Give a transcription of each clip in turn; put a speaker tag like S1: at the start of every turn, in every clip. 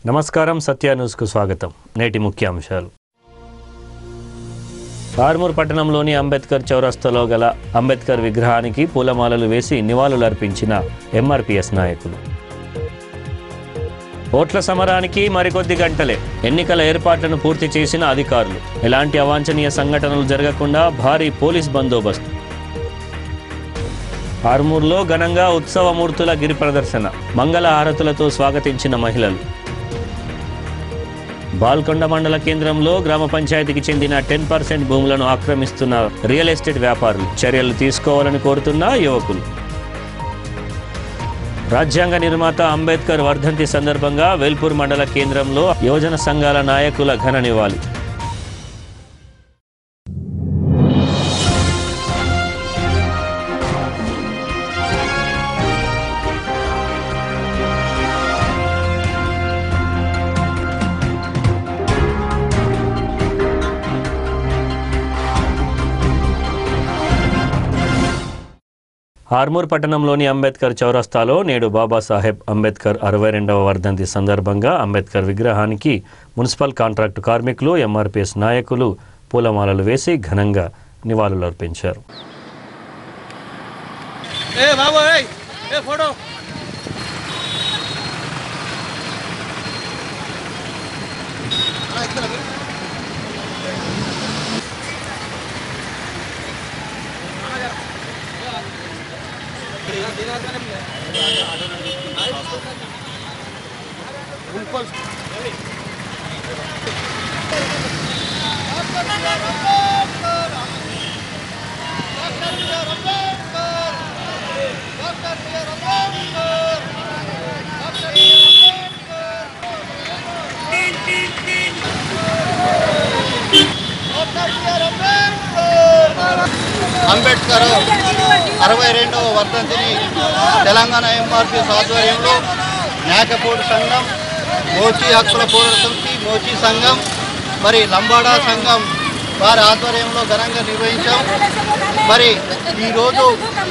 S1: నమస్కారం సత్య న్యూస్కు స్వాగతం నేటి ముఖ్యాంశాలు ఆర్మూర్ పట్టణంలోని అంబేద్కర్ చౌరస్తాలో గల అంబేద్కర్ విగ్రహానికి పూలమాలలు వేసి నివాళులర్పించిన ఎంఆర్పిఎస్ నాయకులు ఓట్ల సమరానికి మరికొద్ది గంటలే ఎన్నికల ఏర్పాట్లను పూర్తి చేసిన అధికారులు ఎలాంటి అవాంఛనీయ సంఘటనలు జరగకుండా భారీ పోలీస్ బందోబస్తు ఆర్మూర్లో ఘనంగా ఉత్సవమూర్తుల గిరి ప్రదర్శన మంగళ హారతులతో స్వాగతించిన మహిళలు బాల్కొండ మండల కేంద్రంలో గ్రామ పంచాయతీకి చెందిన టెన్ పర్సెంట్ భూములను ఆక్రమిస్తున్న రియల్ ఎస్టేట్ వ్యాపారులు చర్యలు తీసుకోవాలని కోరుతున్న యువకులు రాజ్యాంగ నిర్మాత అంబేద్కర్ వర్ధంతి సందర్భంగా వేల్పూర్ మండల కేంద్రంలో యువజన సంఘాల నాయకుల ఘన నివాళి ఆర్మూర్ పట్టణంలోని అంబేద్కర్ చౌరస్తాలో నేడు బాబాసాహెబ్ అంబేద్కర్ అరవై రెండవ వర్ధంతి సందర్భంగా అంబేద్కర్ విగ్రహానికి మున్సిపల్ కాంట్రాక్టు కార్మికులు ఎంఆర్పిఎస్ నాయకులు పూలమాలలు వేసి ఘనంగా నివాళులర్పించారు
S2: ఏ బాబు ఏయ్ ఏ ఫోటో
S3: అంబేద్కర్ అరవై రెండవ వర్ధంతిని తెలంగాణ ఎంఆర్పీఎస్ ఆధ్వర్యంలో మేకపోడు సంఘం మోచి హక్కుల పోరాట సమితి మోచి సంఘం మరి లంబాడా సంఘం వారి ఆధ్వర్యంలో ఘనంగా నిర్వహించాం మరి ఈరోజు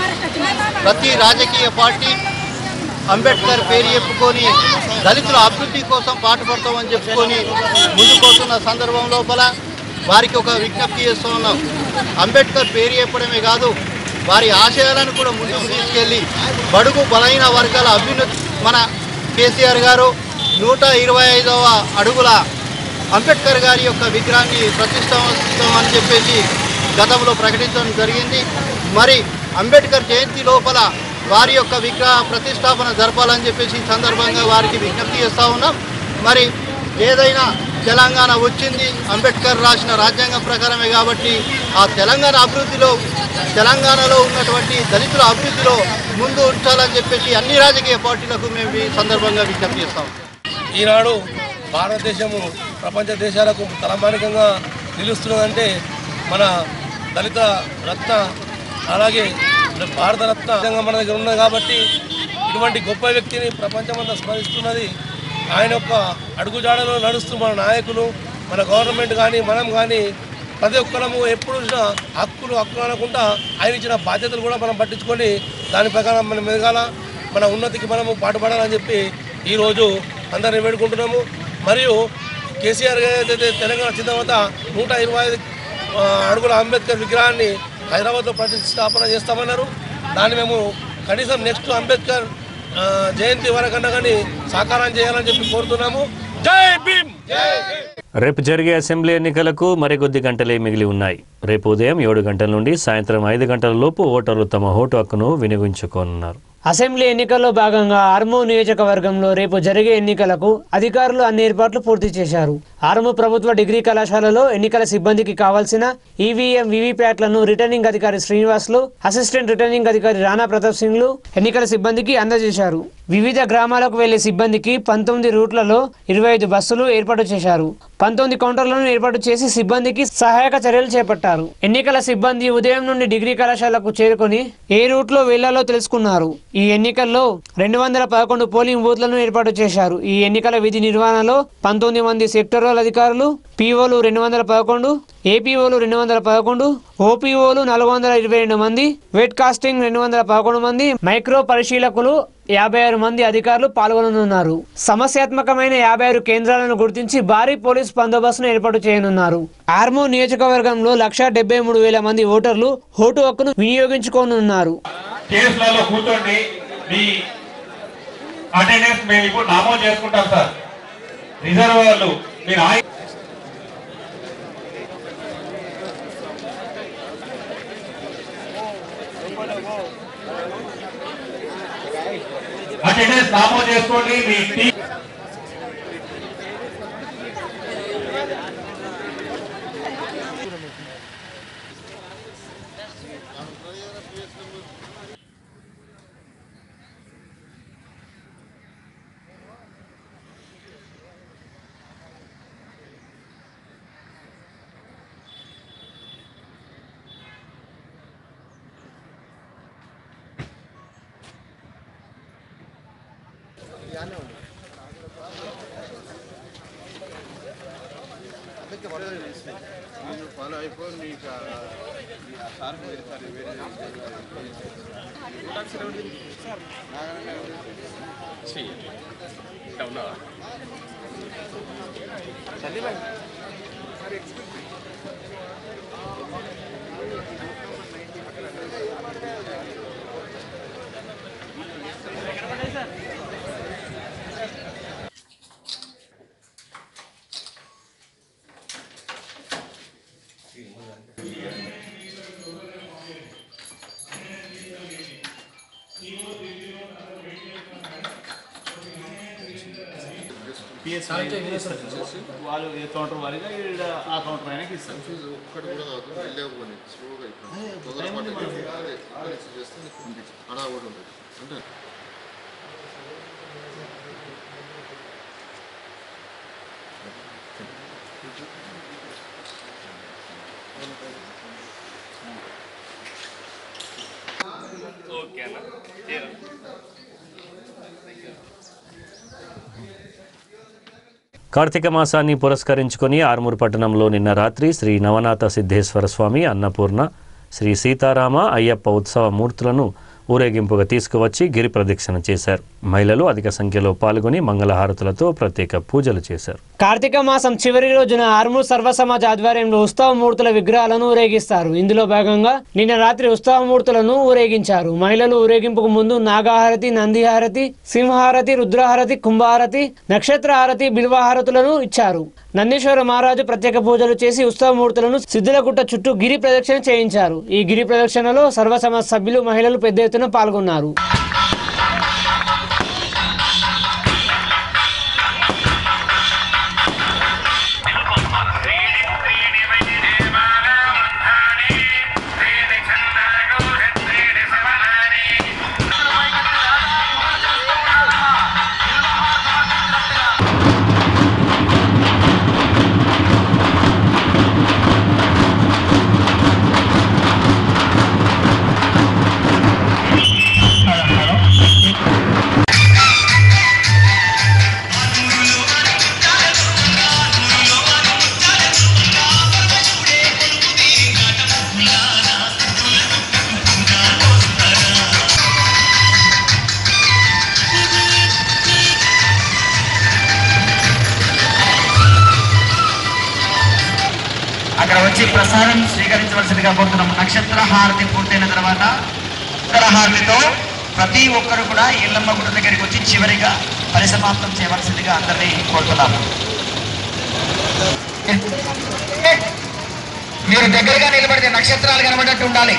S3: ప్రతి రాజకీయ పార్టీ అంబేద్కర్ పేరు చెప్పుకొని దళితుల అభివృద్ధి కోసం పాటుపడతామని చెప్పుకొని ముందుకొస్తున్న సందర్భం లోపల వారికి ఒక విజ్ఞప్తి చేస్తూ ఉన్నాం అంబేద్కర్ పేరు చెప్పడమే కాదు వారి ఆశయాలను కూడా ముందుకు తీసుకెళ్ళి బడుగు బలైన వర్గాల అభ్యున్నతి మన కేసీఆర్ గారు నూట ఇరవై ఐదవ అడుగుల అంబేద్కర్ గారి యొక్క విగ్రహాన్ని ప్రతిష్ఠిస్తామని చెప్పేసి గతంలో ప్రకటించడం జరిగింది మరి అంబేద్కర్ జయంతి లోపల వారి యొక్క విగ్రహ ప్రతిష్టాపన జరపాలని చెప్పేసి ఈ సందర్భంగా వారికి విజ్ఞప్తి చేస్తూ ఉన్నాం మరి ఏదైనా తెలంగాణ వచ్చింది అంబేద్కర్ రాసిన రాజ్యాంగం ప్రకారమే కాబట్టి ఆ తెలంగాణ అభివృద్ధిలో తెలంగాణలో ఉన్నటువంటి దళితుల అభివృద్ధిలో ముందు ఉంచాలని చెప్పేసి అన్ని రాజకీయ పార్టీలకు మేము ఈ సందర్భంగా విజ్ఞప్తి చేస్తాం
S2: ఈనాడు భారతదేశము ప్రపంచ దేశాలకు తలమానికంగా నిలుస్తున్నదంటే మన దళిత రత్న అలాగే భారత రత్న నిజంగా మన దగ్గర ఉన్నది కాబట్టి ఇటువంటి గొప్ప వ్యక్తిని ప్రపంచమంతా స్మరిస్తున్నది ఆయన యొక్క అడుగుజాడలో నడుస్తూ మన నాయకులు మన గవర్నమెంట్ కానీ మనం కానీ ప్రతి ఒక్కరము ఎప్పుడు చూసినా హక్కులు హక్కులు అనకుండా ఆయన ఇచ్చిన బాధ్యతలు కూడా మనం పట్టించుకొని దాని ప్రకారం మనం ఎదగాల మన ఉన్నతికి మనము పాటుపడాలని చెప్పి ఈరోజు అందరిని వేడుకుంటున్నాము మరియు కేసీఆర్ గారు ఏదైతే తెలంగాణ వచ్చిన తర్వాత నూట ఇరవై ఐదు ఆ, అడుగుల అంబేద్కర్ విగ్రహాన్ని హైదరాబాద్లో ప్రతిష్టాపన చేస్తామన్నారు దాన్ని మేము కనీసం నెక్స్ట్ అంబేద్కర్ ఆ, జయంతి వరకన్నా కానీ సాకారం చేయాలని చెప్పి కోరుతున్నాము జై భీమ్ జై భీమ్
S1: రేపు జరిగే అసెంబ్లీ ఎన్నికలకు మరికొద్ది గంటలే మిగిలి ఉన్నాయి రేపు ఉదయం ఏడు గంటల నుండి సాయంత్రం ఐదు గంటల లోపు ఓటర్లు తమ ఓటు హక్కును వినియోగించుకోనున్నారు
S4: అసెంబ్లీ ఎన్నికల్లో భాగంగా ఆర్మూ నియోజకవర్గంలో రేపు జరిగే ఎన్నికలకు అధికారులు అన్ని ఏర్పాట్లు పూర్తి చేశారు ఆర్మూ ప్రభుత్వ డిగ్రీ కళాశాలలో ఎన్నికల సిబ్బందికి కావాల్సిన ఈవీఎం వీవీప్యాట్లను రిటర్నింగ్ అధికారి శ్రీనివాసులు అసిస్టెంట్ రిటర్నింగ్ అధికారి రాణా ప్రతాప్ సింగ్లు ఎన్నికల సిబ్బందికి అందజేశారు వివిధ గ్రామాలకు వెళ్లే సిబ్బందికి పంతొమ్మిది రూట్లలో ఇరవై ఐదు బస్సులు ఏర్పాటు చేశారు పంతొమ్మిది కౌంటర్లను ఏర్పాటు చేసి సిబ్బందికి సహాయక చర్యలు చేపట్టారు ఎన్నికల సిబ్బంది ఉదయం నుండి డిగ్రీ కళాశాలకు చేరుకొని ఏ రూట్లో వెళ్లాలో తెలుసుకున్నారు ఈ ఎన్నికల్లో రెండు వందల పదకొండు పోలింగ్ బూత్లను ఏర్పాటు చేశారు ఈ ఎన్నికల విధి నిర్వహణలో పంతొమ్మిది మంది సెక్టరల్ అధికారులు పీఓలు రెండు వందల పదకొండు ఏపీఓలు రెండు వందల పదకొండు ఓపీఓలు నాలుగు వందల ఇరవై రెండు మంది వెట్ కాస్టింగ్ రెండు వందల పదకొండు మంది మైక్రో పరిశీలకులు యాభై ఆరు మంది అధికారులు పాల్గొననున్నారు సమస్యాత్మకమైన యాభై ఆరు కేంద్రాలను గుర్తించి భారీ పోలీస్ బందోబస్తును ఏర్పాటు చేయనున్నారు ఆర్మూర్ నియోజకవర్గంలో లక్ష డెబ్బై మూడు వేల మంది ఓటర్లు ఓటు హక్కును వినియోగించుకోనున్నారు
S5: కేసులలో కూర్చోండి మీ అటెండెన్స్ మేము ఇప్పుడు నమోదు చేసుకుంటాం సార్ రిజర్వ్ వాళ్ళు మీరు ఆగి అటెండెన్స్ నమోదు చేసుకోండి మీ టీ
S6: వాళ్ళు ఏ కౌంటర్ వారిగా ఈడ ఆ కౌంటర్ ఆయనకి ఇస్తారు
S7: ఒక్కటి కూడా కాదు వెళ్ళకపోని స్లోగా అయిపోయింది తొందరపాటు అదే అదే చేస్తే నీకు అడా కూడా ఉంటుంది అంటే
S1: కార్తీక మాసాన్ని పురస్కరించుకొని ఆర్మూర్ పట్టణంలో నిన్న రాత్రి శ్రీ నవనాథ సిద్ధేశ్వర స్వామి అన్నపూర్ణ శ్రీ సీతారామ అయ్యప్ప ఉత్సవ మూర్తులను ఊరేగింపుగా తీసుకువచ్చి గిరి ప్రదక్షిణ చేశారు మహిళలు అధిక సంఖ్యలో పాల్గొని మంగళహారతులతో ప్రత్యేక పూజలు చేశారు
S4: కార్తీక మాసం చివరి రోజున ఆర్మూర్ సర్వ సమాజ్ ఆధ్వర్యంలో ఉత్సవ మూర్తుల విగ్రహాలను ఊరేగిస్తారు ఇందులో భాగంగా నిన్న రాత్రి ఉత్సవ మూర్తులను ఊరేగించారు మహిళలు ఊరేగింపుకు ముందు నాగహారతి నందిహారతి సింహహారతి రుద్రహారతి కుంభహారతి నక్షత్ర హారతి బిల్వహారతులను ఇచ్చారు నందీశ్వర మహారాజు ప్రత్యేక పూజలు చేసి ఉత్సవ మూర్తులను సిద్ధులగుట్ట చుట్టూ గిరి ప్రదక్షిణ చేయించారు ఈ గిరి ప్రదక్షిణలో సర్వ సమాజ్ సభ్యులు మహిళలు పెద్ద ఎత్తున పాల్గొన్నారు
S8: అక్కడ వచ్చి ప్రసాదం స్వీకరించవలసిందిగా కోరుతున్నాం నక్షత్ర హారతి పూర్తయిన తర్వాత ఉత్తర హారతితో ప్రతి ఒక్కరు కూడా ఇల్లమ్మ గుడి దగ్గరికి వచ్చి చివరిగా పరిసమాప్తం చేయవలసిందిగా అందరినీ కోరుతున్నాము మీరు దగ్గరగా నిలబడితే నక్షత్రాలు కనబడట్టు ఉండాలి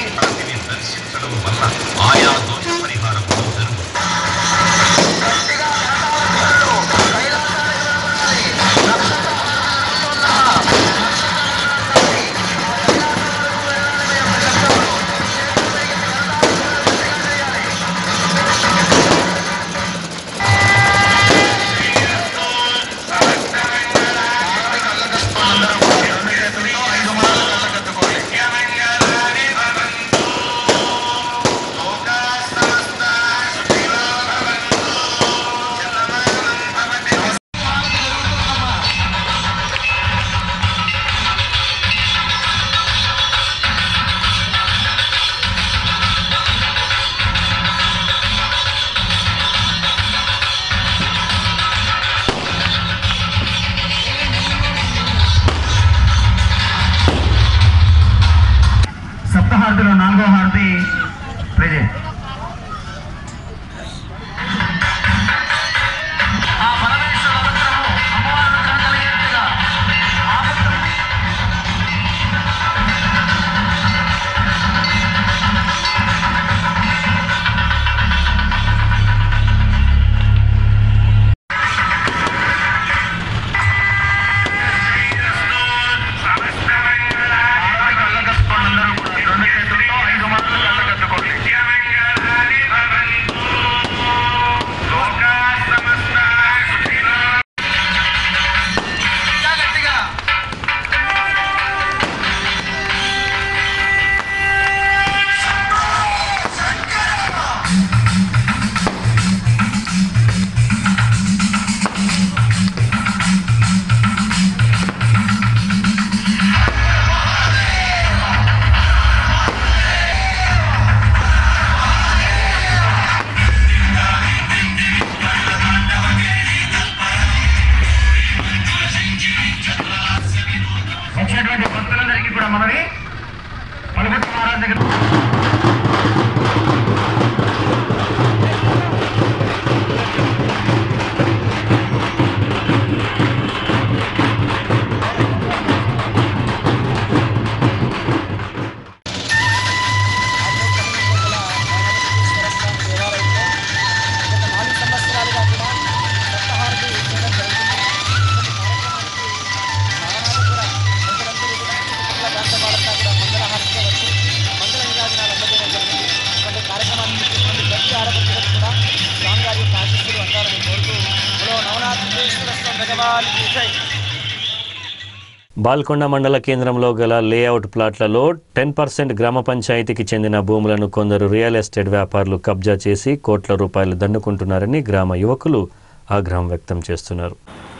S9: సహకారాన్ని కోరుతూ బలో నవనాథ విశ్వేశ్వర భగవాన్ జై
S1: బాల్కొండ మండల కేంద్రంలో గల లేఅవుట్ ప్లాట్లలో టెన్ పర్సెంట్ గ్రామ పంచాయతీకి చెందిన భూములను కొందరు రియల్ ఎస్టేట్ వ్యాపారులు కబ్జా చేసి కోట్ల రూపాయలు దండుకుంటున్నారని గ్రామ యువకులు ఆగ్రహం వ్యక్తం చేస్తున్నారు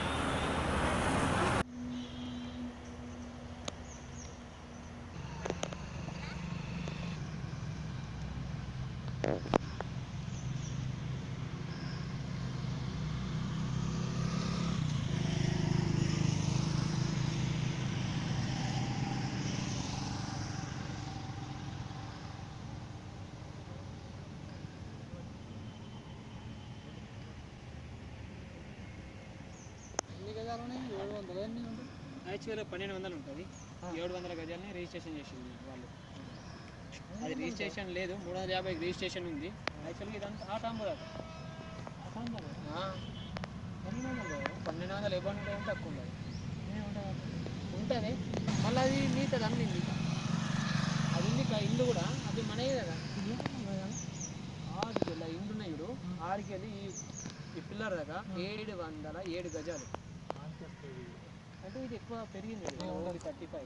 S4: యాక్చువల్గా పన్నెండు వందలు ఉంటుంది ఏడు వందల గజాలని రిజిస్ట్రేషన్ చేసింది వాళ్ళు అది రిజిస్ట్రేషన్ లేదు మూడు వందల యాభై రిజిస్ట్రేషన్ ఉంది యాక్చువల్గా ఇదంతా ఆ తాంబూల పన్నెండు వందలు ఇవ్వని ఉంటుంది తక్కువ ఉండదు ఉంటుంది మళ్ళీ అది మిగతాది అమ్మింది అది ఉంది కా- ఇల్లు కూడా అది మనయే కదా ఆడికి వెళ్ళి ఇండ్లు ఉన్నాయి ఇప్పుడు ఆడికి వెళ్ళి ఈ ఈ పిల్లర్ దాకా ఏడు వందల ఏడు గజాలు అంటే ఇది ఎక్కువ పెరిగింది ఓన్లీ థర్టీ ఫైవ్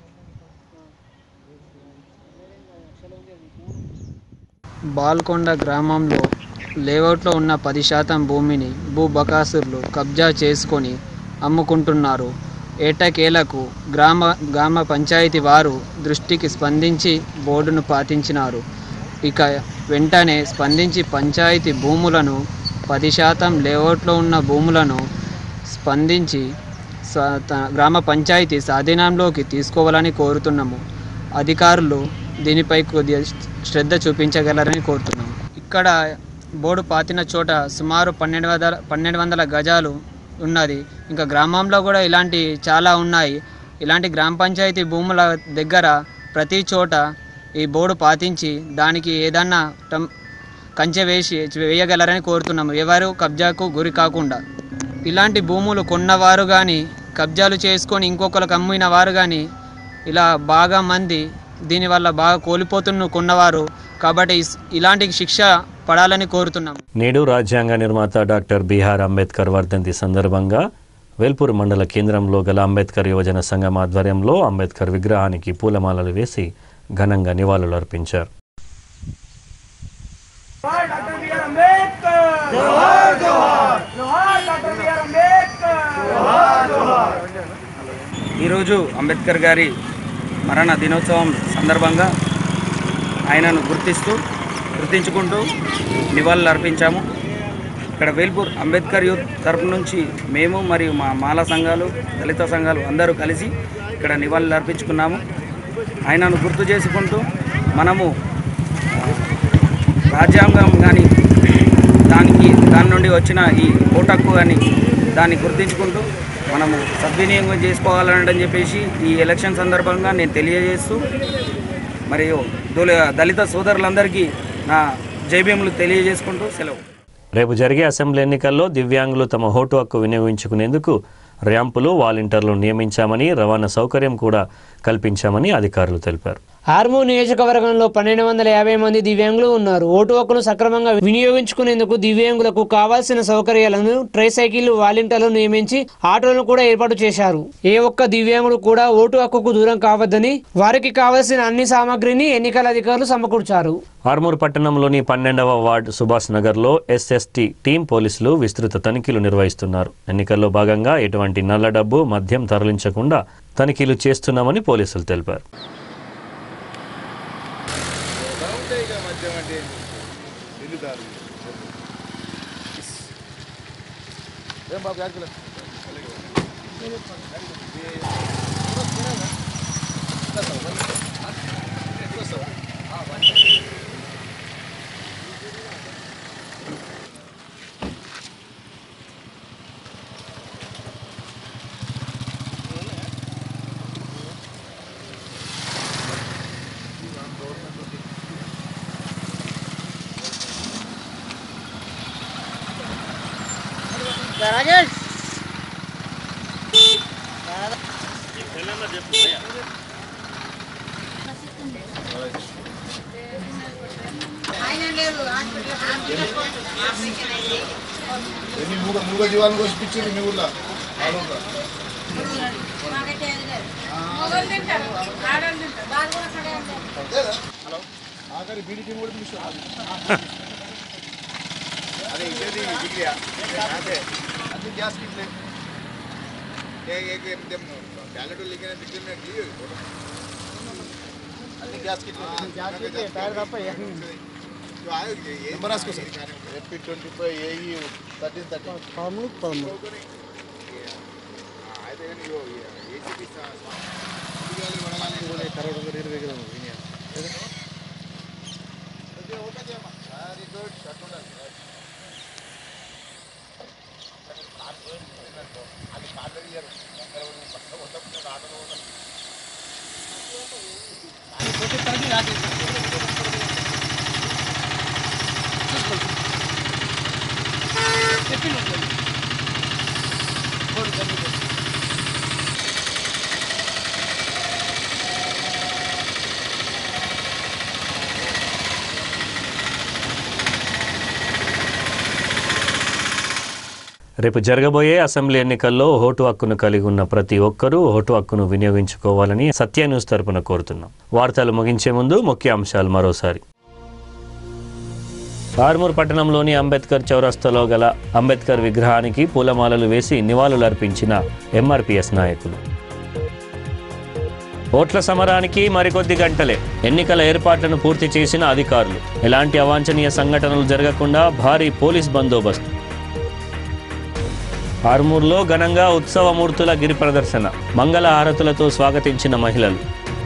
S4: లక్షలు ఉంది అది పూర్వం
S10: బాల్కొండ గ్రామంలో లేఅవుట్లో ఉన్న పది శాతం భూమిని భూ బకాసుర్లు కబ్జా చేసుకొని అమ్ముకుంటున్నారు ఏటకేలకు గ్రామ గ్రామ పంచాయతీ వారు దృష్టికి స్పందించి బోర్డును పాటించినారు ఇక వెంటనే స్పందించి పంచాయతీ భూములను పది శాతం లేఅవుట్లో ఉన్న భూములను స్పందించి స- త- గ్రామ పంచాయతీ స్వాధీనంలోకి తీసుకోవాలని కోరుతున్నాము అధికారులు దీనిపై కొద్దిగా శ్రద్ధ చూపించగలరని కోరుతున్నాము ఇక్కడ బోర్డు పాతిన చోట సుమారు పన్నెండు వందల పన్నెండు వందల గజాలు ఉన్నది ఇంకా గ్రామంలో కూడా ఇలాంటి చాలా ఉన్నాయి ఇలాంటి గ్రామ పంచాయతీ భూముల దగ్గర ప్రతి చోట ఈ బోర్డు పాతించి దానికి ఏదన్నా టం- కంచె వేసి వేయగలరని కోరుతున్నాము ఎవరు కబ్జాకు గురి కాకుండా ఇలాంటి భూములు కొన్నవారు కానీ కబ్జాలు చేసుకొని ఇంకొకరికి అమ్మిన వారు కానీ ఇలా బాగా మంది దీనివల్ల బాగా కోల్పోతున్న కొన్నవారు కాబట్టి ఇస్- ఇలాంటి శిక్ష పడాలని కోరుతున్నాం
S1: నేడు రాజ్యాంగ నిర్మాత డాక్టర్ బిఆర్ అంబేద్కర్ వర్ధంతి సందర్భంగా వేల్పూర్ మండల కేంద్రంలో గల అంబేద్కర్ యువజన సంఘం ఆధ్వర్యంలో అంబేద్కర్ విగ్రహానికి పూలమాలలు వేసి ఘనంగా నివాళులు అర్పించారు
S11: ఈరోజు అంబేద్కర్ గారి మరణ దినోత్సవం సందర్భంగా ఆయనను గుర్తిస్తూ గుర్తించుకుంటూ నివాళులు అర్పించాము ఇక్కడ వేల్పూర్ అంబేద్కర్ యూత్ తరపు నుంచి మేము మరియు మా మాల సంఘాలు దళిత సంఘాలు అందరూ కలిసి ఇక్కడ నివాళులు అర్పించుకున్నాము ఆయనను గుర్తు చేసుకుంటూ మనము ఆ, రాజ్యాంగం కానీ దానికి దాని నుండి వచ్చిన ఈ ఓటక్కు కానీ దాన్ని గుర్తించుకుంటూ మనము సద్వినియోగం చేసుకోవాలని చెప్పేసి ఈ ఎలక్షన్ సందర్భంగా నేను తెలియజేస్తూ మరియు దొల- దళిత సోదరులందరికీ నా జైభీములు తెలియజేసుకుంటూ సెలవు
S1: రేపు జరిగే అసెంబ్లీ ఎన్నికల్లో దివ్యాంగులు తమ ఓటు హక్కు వినియోగించుకునేందుకు ర్యాంపులు వాలంటీర్లు నియమించామని రవాణా సౌకర్యం కూడా కల్పించామని అధికారులు తెలిపారు
S4: ఆర్మూర్ నియోజకవర్గంలో పన్నెండు వందల యాభై మంది దివ్యాంగులు ఉన్నారు ఓటు హక్కును సక్రమంగా వినియోగించుకునేందుకు దివ్యాంగులకు కావాల్సిన సౌకర్యాలను ట్రైసైకిల్ వాలంటీర్లను నియమించి ఆటోలను కూడా ఏర్పాటు చేశారు ఏ ఒక్క దివ్యాంగుడు కూడా ఓటు హక్కుకు దూరం కావద్దని వారికి కావలసిన అన్ని సామాగ్రిని ఎన్నికల అధికారులు సమకూర్చారు
S1: ఆర్మూర్ పట్టణంలోని పన్నెండవ వార్డు సుభాష్ నగర్లో ఎస్ఎస్టీ టీం పోలీసులు విస్తృత తనిఖీలు నిర్వహిస్తున్నారు ఎన్నికల్లో భాగంగా ఎటువంటి నల్ల డబ్బు మద్యం తరలించకుండా తనిఖీలు చేస్తున్నామని పోలీసులు తెలిపారు
S7: ఏం బాబు యాడ్ కిలో
S9: రాజేష్
S12: ఆయన లేదు హాస్పిటల్
S7: ఎన్ని మూగ మూగ జీవాలను కోసిపించింది మీ ఊర్లో ఆడోళ్ళ హలో ఆఖరి బీడీటీ కూడా పిలుస్తున్నారు అదే ఇదేది డిగ్రీయా అదే అన్ని గ్యాస్ కిట్లే टैलेंट लेकिन डिग्री में की అన్ని గ్యాస్ కిట్లు గ్యాస్ కిట్లు టైర్ తప్ప जो आए ये नंबर आस्को सर एपी 25 ఏఈ 13 13 పదమూడు పదమూడు అయితే యో ఏసీపీ ఇవాళ వడగాలి కూడా కరోడ్ కూడా ఇరవై కిలో వినియా ఓకే ఓకే చేయమ్మా వెరీ గుడ్ షట్ ఉండాలి అది కార్డు ఇయ్యరు ఆటోలో ఉంటారు
S1: రేపు జరగబోయే అసెంబ్లీ ఎన్నికల్లో ఓటు హక్కును కలిగి ఉన్న ప్రతి ఒక్కరూ ఓటు హక్కును వినియోగించుకోవాలని సత్య న్యూస్ తరపున కోరుతున్నాం వార్తలు ముగించే ముందు ముఖ్య అంశాలు మరోసారి ఆర్మూర్ పట్టణంలోని అంబేద్కర్ చౌరస్తాలో గల అంబేద్కర్ విగ్రహానికి పూలమాలలు వేసి నివాళులర్పించిన ఎంఆర్పిఎస్ నాయకులు ఓట్ల సమరానికి మరికొద్ది గంటలే ఎన్నికల ఏర్పాట్లను పూర్తి చేసిన అధికారులు ఎలాంటి అవాంఛనీయ సంఘటనలు జరగకుండా భారీ పోలీస్ బందోబస్తు ఆర్మూర్లో ఘనంగా ఉత్సవమూర్తుల గిరి ప్రదర్శన మంగళ హారతులతో స్వాగతించిన మహిళలు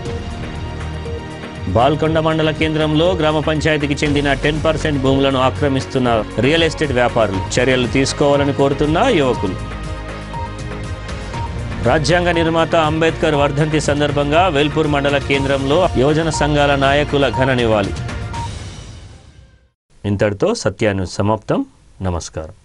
S1: బాల్కొండ మండల కేంద్రంలో గ్రామ పంచాయతీకి చెందిన టెన్ పర్సెంట్ భూములను ఆక్రమిస్తున్న రియల్ ఎస్టేట్ వ్యాపారులు చర్యలు తీసుకోవాలని కోరుతున్న యువకులు రాజ్యాంగ నిర్మాత అంబేద్కర్ వర్ధంతి సందర్భంగా వేల్పూర్ మండల కేంద్రంలో యువజన సంఘాల నాయకుల ఘన నివాళి ఇంతటితో సత్యాను సమాప్తం నమస్కారం